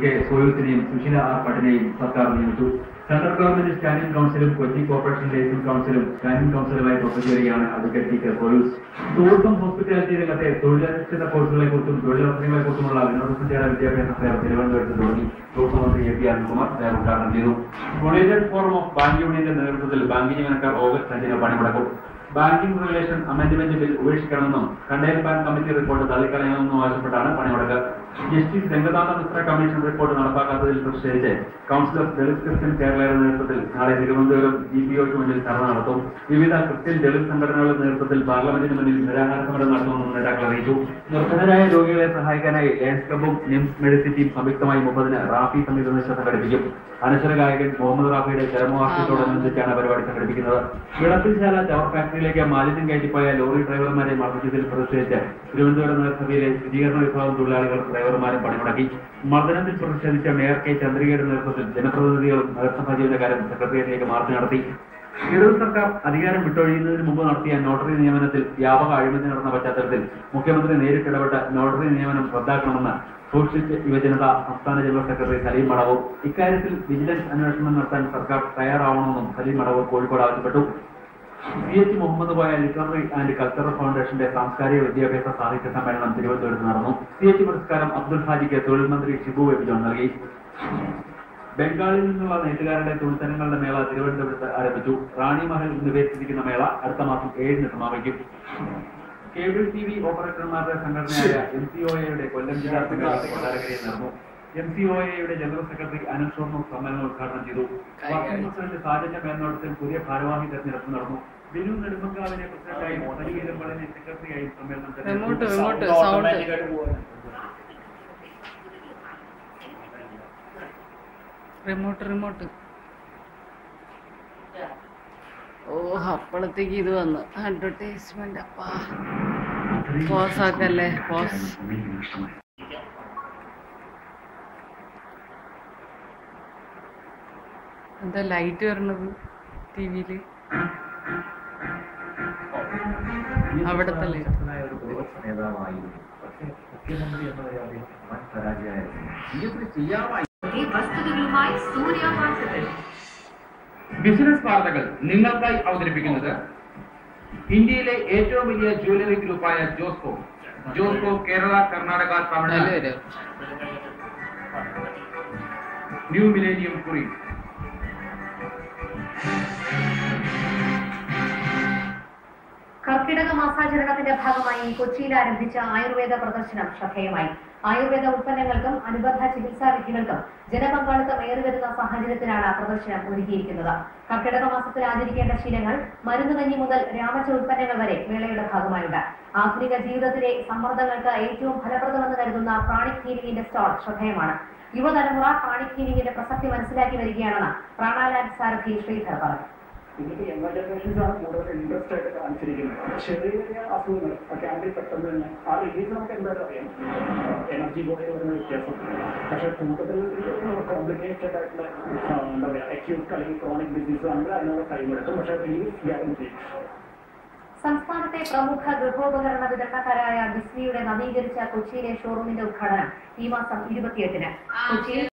K സോയൂസിനെയും Sushila R പട്ടിനെയും സർക്കാർ നിയമിച്ചു സെൻട്രൽ ഗവൺമെന്റ് സ്റ്റാൻഡിംഗ് കൗൺസിലും കൊച്ചി കോർപ്പറേഷൻ ലൈസൻസ് കൗൺസിലും സ്റ്റാൻഡിംഗ് കൗൺസിലുമായി ഒത്തുചേരുകയാണ് advocate T K Soyuz tourism hospitality രംഗത്തെ തൊഴിലധിഷ്ഠിത കോഴ്സുകളെ കുറിച്ചും തൊഴിലവസരങ്ങളെ കുറിച്ചുമുള്ള വിനോദസഞ്ചാര വിദ്യാഭ്യാസ ഫെയർ തിരുവനന്തപുരത്ത് തുടങ്ങി ടൂറിസം മന്ത്രി എ പി അനിൽകുമാർ ഫെയർ ഉദ്ഘാടനം ചെയ്തു കൊളീജിയറ്റ് ഫോറം ഓഫ് ബാങ്ക് യൂണിയന്റെ നേതൃത്വത്തിൽ ബാങ്ക് ജീവനക്കാർ ഓഗസ്റ്റ് അഞ്ചിന് പണിമുടക്കും ബാങ്കിംഗ് റെഗുലേഷൻ അമെന്റ്മെന്റ് ബിൽ ഉപേക്ഷിക്കണമെന്നും കണ്ടെയ്ൻ ബാങ്ക് കമ്മിറ്റി റിപ്പോർട്ട് തള്ളിക്കളയണമെന്നും ആവശ്യപ്പെട്ടാണ് പണിമുടക്ക് justice Ranganatha Mishra commission report നടപ്പാക്കാത്തതിൽ പ്രതിഷേധിച്ച് കൗൺസിലർ ദളിത് ക്രിസ്ത്യൻ കേരളയുടെ നേതൃത്വത്തിൽ നാളെ തിരുവനന്തപുരം ജി പി ഒക്ക് മുന്നിൽ ധർണ നടത്തും വിവിധ ക്രിസ്ത്യൻ ദളിത് സംഘടനകളുടെ നേതൃത്വത്തിൽ പാർലമെന്റിന് മുന്നിൽ നിരാഹാര സമരം നടത്തുമെന്നും നേതാക്കൾ അറിയിച്ചു നിർധനരായ രോഗികളെ സഹായിക്കാനായി ലയൺസ് ക്ലബും നിംസ് മെഡിസിറ്റിയും സംയുക്തമായി മുപ്പതിന് റാഫി സംഗീത നിശ സംഘടിപ്പിക്കും അനശ്വര ഗായകൻ മുഹമ്മദ് റാഫിയുടെ ചരമവാർഷികത്തോടനുബന്ധിച്ചാണ് പരിപാടി സംഘടിപ്പിക്കുന്നത് വിളപ്പിൽശാല ചവർ ഫാക്ടറിയിലേക്ക് മാലിന്യം കയറ്റിപ്പോയ ലോറി ഡ്രൈവർമാരെ മർദ്ദിച്ചതിൽ പ്രതിഷേധിച്ച് തിരുവനന്തപുരം നഗരസഭയിലെ ശുചീകരണ വിഭാഗം തൊഴിലാളികൾ ഡ്രൈവർമാരും പണിമുടക്കി മർദ്ദനത്തിൽ പ്രതിഷേധിച്ച മേയർ കെ ചന്ദ്രികയുടെ നേതൃത്വത്തിൽ ജനപ്രതിനിധികളും നഗരസഭാ ജീവനക്കാരും സെക്രട്ടേറിയറ്റിലേക്ക് മാർച്ച് നടത്തി ഇടത് സർക്കാർ അധികാരം വിട്ടൊഴിയുന്നതിന് മുമ്പ് നടത്തിയ നോട്ടറി നിയമനത്തിൽ വ്യാപക അഴിമതി നടന്ന പശ്ചാത്തലത്തിൽ മുഖ്യമന്ത്രി നേരിട്ടിടപെട്ട് നോട്ടറി നിയമനം റദ്ദാക്കണമെന്ന് സോഷ്യലിസ്റ്റ് യുവജനത സംസ്ഥാന ജനറൽ സെക്രട്ടറി സലീം മടവൂർ ഇക്കാര്യത്തിൽ വിജിലൻസ് അന്വേഷണം നടത്താൻ സർക്കാർ തയ്യാറാവണമെന്നും സലീം മടവൂർ കോഴിക്കോട് ആവശ്യപ്പെട്ടു P H Muhammad Koya literary and cultural ഫൗണ്ടേഷന്റെ സാംസ്കാരിക വിദ്യാഭ്യാസ സാഹിത്യ സമ്മേളനം തിരുവനന്തപുരത്ത് നടന്നു സി എച്ച് പുരസ്കാരം അബ്ദുൽ ഹാജിക്ക് തൊഴിൽ മന്ത്രി ഷിബു ബേബി ജോൺ നൽകി ബംഗാളിൽ നിന്നുള്ള നെയ്ത്തുകാരുടെ തുണിത്തരങ്ങളുടെ മേള തിരുവനന്തപുരത്ത് ആരംഭിച്ചു റാണി മഹൽ നിവേശിച്ചിരിക്കുന്ന മേള അടുത്ത മാസം ഏഴിന് സമാപിക്കും കേബിൾ ടി വി ഓപ്പറേറ്റർമാരുടെ സംഘടനയായ എം സി ഒ എയുടെ കൊല്ലം ജില്ലാ സമ്മേളനം കൊട്ടാരക്കരയിൽ നടന്നു എം സി ഒ എയുടെ ജനറൽ സെക്രട്ടറി അനിൽ ഷോർണൂർ സമ്മേളനം ഉദ്ഘാടനം ചെയ്തു വർക്കിംഗ് പ്രസിഡന്റ് സാജന്റെ മേൽനോട്ടത്തിൽ പുതിയ ഭാരവാഹി തെരഞ്ഞെടുപ്പ് നടന്നു ബിനു നെടുമ്പങ്കാവിനെ പ്രസിഡന്റായും സരികീരമ്പളനെ സെക്രട്ടറിയായും സമ്മേളനം റിമോട്ട് തെരഞ്ഞെടുത്തു റിമോട്ട് സൗണ്ട് റിമോട്ട് റിമോട്ട് ഓ അപ്പോഴത്തേക്ക് ഇത് വന്നു അഡ്വർടൈസ്മെന്റ് അപ്പാ പോസ് ആക്കല്ലേ പോസ് എന്താ ലൈറ്റ് വരണത് ടി വിയില് അവിടുത്തെ light. ശക്തനായ ഒരു പ്രതിപക്ഷ നേതാവായിരുന്നു പക്ഷേ മുഖ്യമന്ത്രി എന്ന നിലയിൽ വൻ പരാജയമായിരുന്നു ഇനിയൊക്കെ ചെയ്യാമായി ഈ വസ്തുതകളുമായി സൂര്യ വാർത്തകൾ ബിസിനസ് വാർത്തകൾ നിങ്ങൾക്കായി അവതരിപ്പിക്കുന്നത് ഇന്ത്യയിലെ ഏറ്റവും വലിയ ജ്വല്ലറി ഗ്രൂപ്പായ ജോസ്കോ ജോസ്കോ കേരള കർണാടക തമിഴ്നാട് നല്ലൊരു ന്യൂ മിലേനിയം കുറി കർക്കിടക മാസാചരണത്തിന്റെ ഭാഗമായി കൊച്ചിയിൽ ആരംഭിച്ച ആയുർവേദ പ്രദർശനം ശ്രദ്ധേയമായി ആയുർവേദ ഉൽപ്പന്നങ്ങൾക്കും അനുബന്ധ ചികിത്സാ വിധികൾക്കും ജനപങ്കാളിത്തം ഏറിവരുന്ന സാഹചര്യത്തിലാണ് പ്രദർശനം ഒരുക്കിയിരിക്കുന്നത് കർക്കിടക മാസത്തിൽ ആചരിക്കേണ്ട ശീലങ്ങൾ മരുന്നുകഞ്ഞി മുതൽ രാമച്ച ഉൽപ്പന്നങ്ങൾ വരെ മേളയുടെ ഭാഗമായുണ്ട് ആധുനിക ജീവിതത്തിലെ സമ്മർദ്ദങ്ങൾക്ക് ഏറ്റവും ഫലപ്രദമെന്ന് കരുതുന്ന പ്രാണിക് ഹീലിംഗിന്റെ സ്റ്റാൾ ശ്രദ്ധേയമാണ് യുവതലമുറ പ്രാണിക് ഹീലിംഗിന്റെ പ്രസക്തി മനസ്സിലാക്കി വരികയാണെന്ന് പ്രാണാലാൻഡ് സാരഥി ശ്രീധർ പറഞ്ഞു ഇതിപ്പോ യങ്ങർ ജനറേഷൻസ് ആണ് കൂടുതൽ ഇൻട്രസ്റ്റ് ആയിട്ട് കാണിച്ചിരിക്കുന്നത് ചെറിയ ചെറിയ അസുഖങ്ങൾ ഒക്കെ ആണെങ്കിൽ പെട്ടെന്ന് തന്നെ ആ റിലീസ് നമുക്ക് എന്തായാലും അറിയാം എനർജി ബോഡിയിൽ വരുന്ന വ്യത്യാസം പക്ഷെ കൂടുതൽ കോംപ്ലിക്കേറ്റഡ് ആയിട്ടുള്ള ആ, എന്താ പറയുക അക്യൂട്ട് അല്ലെങ്കിൽ ക്രോണിക് ഡിസീസ് ആണെങ്കിൽ അതിനുള്ള ടൈം എടുക്കും പക്ഷെ റിലീസ് ഗ്യാരണ്ടി സംസ്ഥാനത്തെ പ്രമുഖ ഗൃഹോപകരണ വിതരണക്കാരായ ബിസ്ലിയുടെ നവീകരിച്ച കൊച്ചിയിലെ ഷോറൂമിന്റെ ഉദ്ഘാടനം ഈ മാസം ഇരുപത്തിയെട്ടിന് കൊച്ചിയിൽ